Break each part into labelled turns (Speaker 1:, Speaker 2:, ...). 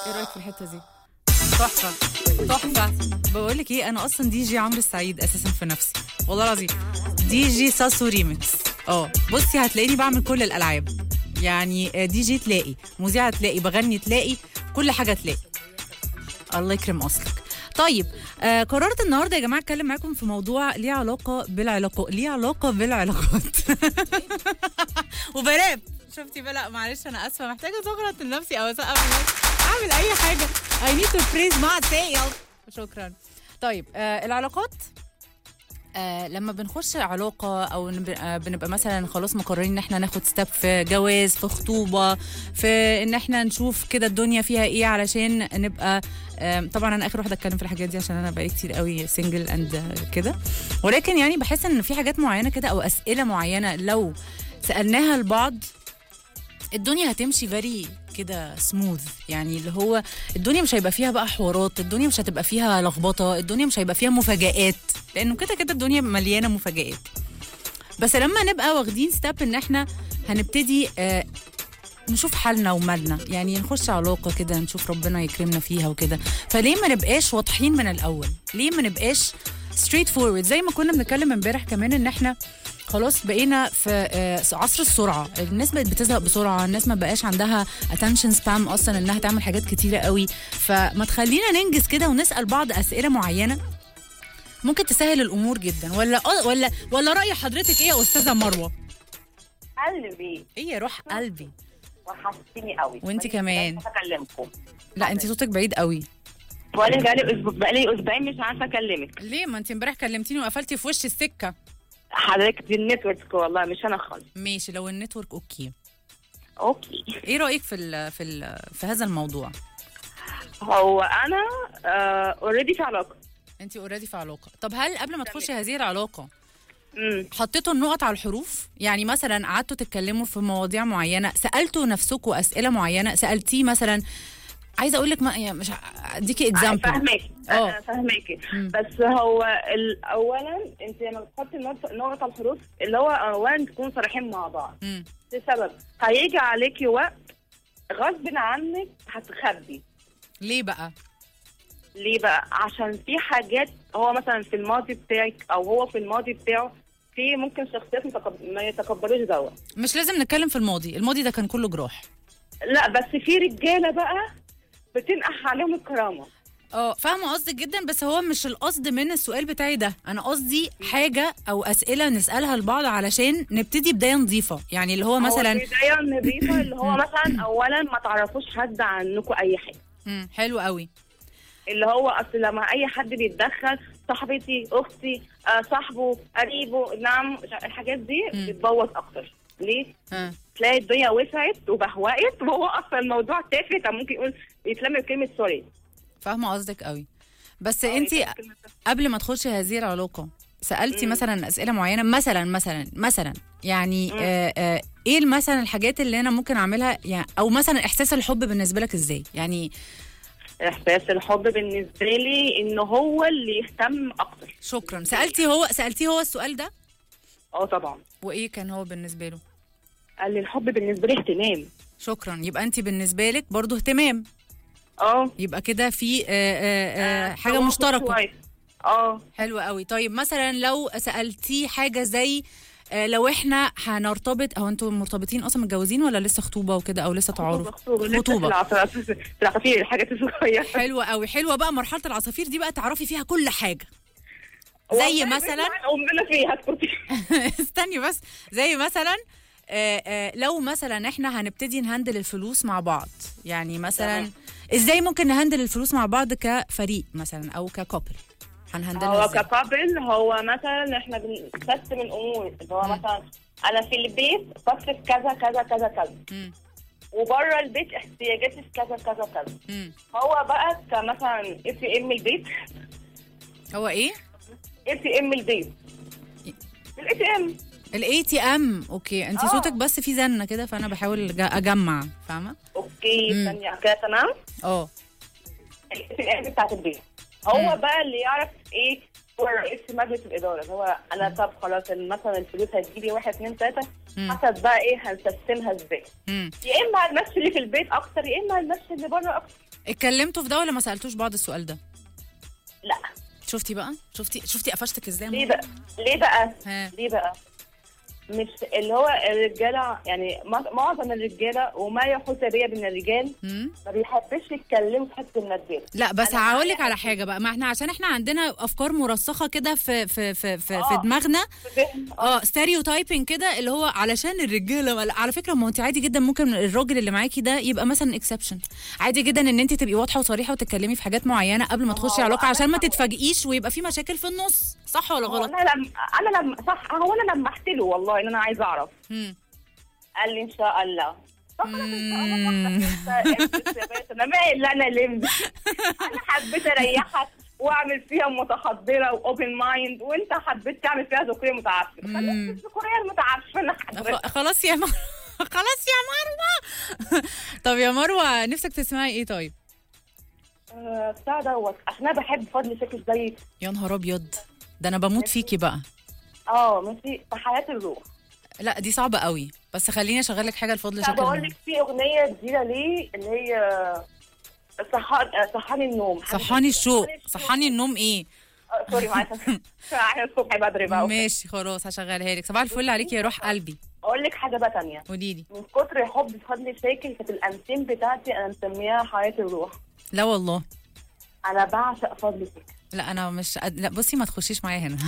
Speaker 1: ايه رايك في الحته دي تحفه تحفه بقول لك ايه انا اصلا دي جي عمرو السعيد اساسا في نفسي والله العظيم دي جي ساسو ريميكس اه بصي هتلاقيني بعمل كل الالعاب يعني آه، دي جي تلاقي مذيعه تلاقي بغني تلاقي كل حاجه تلاقي الله يكرم اصلك طيب آه قررت النهارده يا جماعه اتكلم معاكم في موضوع ليه علاقه بالعلاقات ليه علاقه بالعلاقات وبراب شفتي بقى لا معلش انا اسفه محتاجه ازغرط لنفسي او اسقف لنفسي اعمل اي حاجه I need to praise myself شكرا طيب آه العلاقات آه لما بنخش علاقة أو نب- آه بنبقى مثلا خلاص مقررين إن احنا ناخد ستيب في جواز في خطوبة في إن احنا نشوف كده الدنيا فيها إيه علشان نبقى آم، طبعا أنا آخر واحدة أتكلم في الحاجات دي عشان أنا بقالي كتير قوي سنجل أند كده ولكن يعني بحس إن في حاجات معينة كده أو أسئلة معينة لو سألناها لبعض الدنيا هتمشي فيري كده سموث يعني اللي هو الدنيا مش هيبقى فيها بقى حوارات الدنيا مش هتبقى فيها لخبطه الدنيا مش هيبقى فيها مفاجآت لانه كده كده الدنيا مليانه مفاجآت بس لما نبقى واخدين ستيب ان احنا هنبتدي آه نشوف حالنا ومالنا يعني نخش علاقة كده نشوف ربنا يكرمنا فيها وكده فليه ما نبقاش واضحين من الأول ليه ما نبقاش ستريت فورورد زي ما كنا بنتكلم امبارح كمان ان احنا خلاص بقينا في آه، عصر السرعه الناس بقت بتزهق بسرعه الناس ما بقاش عندها attention spam اصلا انها تعمل حاجات كتيره قوي فما تخلينا ننجز كده ونسال بعض اسئله معينه ممكن تسهل الامور جدا ولا ولا ولا راي حضرتك ايه يا استاذه مروه
Speaker 2: قلبي
Speaker 1: ايه يا روح قلبي
Speaker 2: وحشتيني قوي
Speaker 1: وانت كمان.
Speaker 2: مش عارفه اكلمكم
Speaker 1: لا انت صوتك بعيد قوي
Speaker 2: وانا بقالي اسبوع بقالي اسبوعين مش عارفه اكلمك
Speaker 1: ليه ما انت امبارح كلمتيني وقفلتي في وش السكه
Speaker 2: حضرتك دي النتورك والله مش انا خالص
Speaker 1: ماشي لو النتورك اوكي
Speaker 2: اوكي
Speaker 1: ايه رايك في ال في ال في هذا الموضوع
Speaker 2: هو انا اوريدي في علاقه
Speaker 1: انت اوريدي في علاقه طب هل قبل ما تخشي هذه العلاقه
Speaker 2: امم
Speaker 1: حطيتوا النقط على الحروف يعني مثلا قعدتوا تتكلموا في مواضيع معينه سالتوا نفسكم اسئله معينه سالتيه مثلا عايزه اقول لك ما يعني مش ه- اديكي اكزامبل
Speaker 2: فاهماكي
Speaker 1: اه.
Speaker 2: انا فاهماكي
Speaker 1: مم.
Speaker 2: بس هو ال- اولا انت لما بتحطي النقطه النقط على الحروف اللي هو اولا تكونوا صريحين مع بعض لسبب هيجي عليكي وقت غصب عنك هتخبي
Speaker 1: ليه بقى
Speaker 2: ليه بقى؟ عشان في حاجات هو مثلا في الماضي بتاعك او هو في الماضي بتاعه في ممكن شخصيات متقب- ما يتقبلوش دوت
Speaker 1: مش لازم نتكلم في الماضي الماضي ده كان كله جراح
Speaker 2: لا بس في رجاله بقى بتنقح عليهم الكرامه
Speaker 1: اه فاهمه قصدك جدا بس هو مش القصد من السؤال بتاعي ده انا قصدي حاجه او اسئله نسالها لبعض علشان نبتدي بدايه نظيفه يعني اللي هو مثلا
Speaker 2: هو البدايه النظيفه اللي هو مثلا اولا ما تعرفوش حد عنكم اي حاجه
Speaker 1: مم. حلو قوي
Speaker 2: اللي هو اصل لما اي حد بيتدخل صاحبتي اختي آه صاحبه قريبه نعم الحاجات دي
Speaker 1: مم.
Speaker 2: بتبوظ اكتر ليه؟
Speaker 1: ها
Speaker 2: تلاقي الدنيا وسعت وبهوقت وهو اصلا الموضوع تافه كان ممكن يقول يتلم بكلمه سوري
Speaker 1: فاهمه قصدك قوي بس
Speaker 2: آه،
Speaker 1: انت
Speaker 2: يتلم كلمة
Speaker 1: قبل ما تخشي هذه العلاقه سالتي
Speaker 2: مم.
Speaker 1: مثلا اسئله معينه مثلا مثلا مثلا يعني
Speaker 2: مم.
Speaker 1: آه آه ايه مثلا الحاجات اللي انا ممكن اعملها يعني او مثلا احساس الحب بالنسبه لك ازاي يعني
Speaker 2: احساس الحب بالنسبه لي ان هو اللي يهتم اكتر
Speaker 1: شكرا سالتي هو سالتيه هو السؤال ده
Speaker 2: اه طبعا
Speaker 1: وايه كان هو بالنسبه له
Speaker 2: قال لي الحب بالنسبه لي اهتمام
Speaker 1: شكرا يبقى انت بالنسبه لك برضو اهتمام
Speaker 2: اه
Speaker 1: يبقى كده في آه آه آه حاجه
Speaker 2: تواصل
Speaker 1: مشتركه
Speaker 2: شوية. اه
Speaker 1: حلو قوي طيب مثلا لو سالتيه حاجه زي آه لو احنا هنرتبط او انتوا مرتبطين اصلا متجوزين ولا لسه خطوبه وكده او لسه تعارف
Speaker 2: خطوبه لسه في
Speaker 1: خطوبه
Speaker 2: العصافير في العصافير الحاجات الصغيره
Speaker 1: حلوه قوي حلوه بقى مرحله العصافير دي بقى تعرفي فيها كل حاجه زي
Speaker 2: والله
Speaker 1: مثلا
Speaker 2: امنا فيها اسكتي
Speaker 1: استني بس زي مثلا آه آه لو مثلا احنا هنبتدي نهندل الفلوس مع بعض يعني مثلا
Speaker 2: تمام.
Speaker 1: ازاي ممكن نهندل الفلوس مع بعض كفريق مثلا او ككوبل هنهندلها
Speaker 2: هو
Speaker 1: ازاي
Speaker 2: ككابل هو مثلا احنا بنقسم الامور اللي هو
Speaker 1: مم.
Speaker 2: مثلا انا في البيت بصرف كذا كذا كذا كذا
Speaker 1: مم.
Speaker 2: وبره البيت احتياجاتي في كذا كذا كذا
Speaker 1: مم.
Speaker 2: هو بقى كمثلا اي تي ام البيت
Speaker 1: هو ايه
Speaker 2: اي تي ام البيت الاي تي ام
Speaker 1: الاي تي ام اوكي انت
Speaker 2: آه.
Speaker 1: صوتك بس في زنه كده فانا بحاول أج- اجمع فاهمه
Speaker 2: اوكي
Speaker 1: مم.
Speaker 2: ثانيه كده تمام
Speaker 1: اه
Speaker 2: الاي تي ام بتاعت البيت هو
Speaker 1: مم.
Speaker 2: بقى اللي يعرف ايه هو رئيس مجلس الاداره هو انا طب خلاص مثلا الفلوس هتجيلي واحد اثنين ثلاثه
Speaker 1: مم.
Speaker 2: حسب بقى ايه هنسستمها ازاي
Speaker 1: مم.
Speaker 2: يا اما هنمشي اللي في البيت اكتر يا اما هنمشي اللي بره اكتر
Speaker 1: اتكلمتوا في ده ولا ما سالتوش بعض السؤال ده
Speaker 2: لا
Speaker 1: شفتي بقى شفتي شفتي قفشتك ازاي يا
Speaker 2: ليه
Speaker 1: ماما؟
Speaker 2: بقى ليه بقى
Speaker 1: ها
Speaker 2: ليه بقى مش اللي هو الرجاله يعني مع- معظم الرجاله وما يحوط بيا من الرجال
Speaker 1: مم؟
Speaker 2: ما بيحبش يتكلموا في حته الماديات
Speaker 1: لا بس
Speaker 2: أنا
Speaker 1: هقول لك
Speaker 2: معايا
Speaker 1: على حاجه بقى ما احنا عشان احنا عندنا افكار مرسخه كده في في في في, في
Speaker 2: آه.
Speaker 1: دماغنا
Speaker 2: فاهم؟
Speaker 1: اه ستيريوتايبنج كده اللي هو علشان الرجاله على فكره ما انت عادي جدا ممكن الراجل اللي معاكي ده يبقى مثلا اكسبشن عادي جدا ان انت تبقي واضحه وصريحه وتتكلمي في حاجات معينه قبل ما تخشي
Speaker 2: هو
Speaker 1: علاقه
Speaker 2: أنا
Speaker 1: عشان ما
Speaker 2: هقول-
Speaker 1: تتفاجئيش ويبقى في مشاكل في النص صح ولا غلط
Speaker 2: انا لما انا لما صح هو انا لمحت له والله ان انا عايزه اعرف
Speaker 1: مم.
Speaker 2: قال لي ان شاء الله طب خلاص ان شاء الله
Speaker 1: مم.
Speaker 2: انت انت يا باشا انا مالي اللي انا لمت انا حبيت اريحك واعمل فيها متحضره واوبن مايند وانت حبيت تعمل فيها ذكوريه متعفنه
Speaker 1: مم.
Speaker 2: خليك في الذكوريه المتعفنه حضرتك.
Speaker 1: خ- خلاص يا مروه خلاص يا مروه طب يا مروه نفسك تسمعي ايه طيب
Speaker 2: آه، بتاع دوت عشان انا بحب فضل شكل زيك
Speaker 1: يا نهار ابيض ده انا بموت فيكي بقى
Speaker 2: اه ماشي في حياه الروح
Speaker 1: لا دي صعبه قوي بس خليني اشغل لك حاجه لفضل
Speaker 2: طب
Speaker 1: شكل
Speaker 2: بقول
Speaker 1: الموت.
Speaker 2: لك في اغنيه جديده ليه اللي هي صحان آه، صحاني النوم
Speaker 1: صحاني الشوق صحاني النوم ايه
Speaker 2: آه، سوري معلش احنا الصبح بدري بقى
Speaker 1: ماشي خلاص هشغلها لك صباح الفل عليكي يا روح قلبي
Speaker 2: اقول لك حاجه بقى تانية
Speaker 1: قولي لي
Speaker 2: من كتر حب فضل شاكر كانت الانسيم بتاعتي انا مسميها حياه الروح
Speaker 1: لا والله
Speaker 2: انا بعشق فضل شاكر
Speaker 1: لا انا مش قد... لا بصي ما تخشيش معايا هنا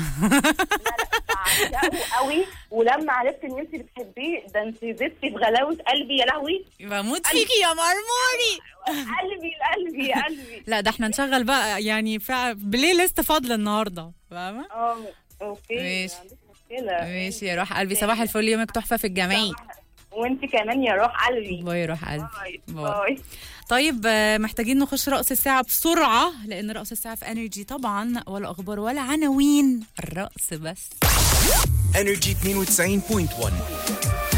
Speaker 2: بعشقه قوي ولما عرفت ان انت بتحبيه ده انت زدتي بغلاوه قلبي يا لهوي
Speaker 1: بموت فيكي يا مرموري
Speaker 2: قلبي قلبي قلبي
Speaker 1: لا ده احنا نشغل بقى يعني فع... بلاي ليست فضل النهارده فاهمه
Speaker 2: اه اوكي
Speaker 1: ماشي.
Speaker 2: ما عنديش مشكله
Speaker 1: ماشي يا روح قلبي صباح الفل يومك تحفه في الجمعيه
Speaker 2: وانت كمان يا روح قلبي
Speaker 1: باي يا روح قلبي
Speaker 2: باي
Speaker 1: باي.
Speaker 2: باي
Speaker 1: طيب آه، محتاجين نخش رأس الساعة بسرعة لأن رأس الساعة في انرجي طبعا ولا أخبار ولا عناوين الرأس بس
Speaker 3: انرجي 92.1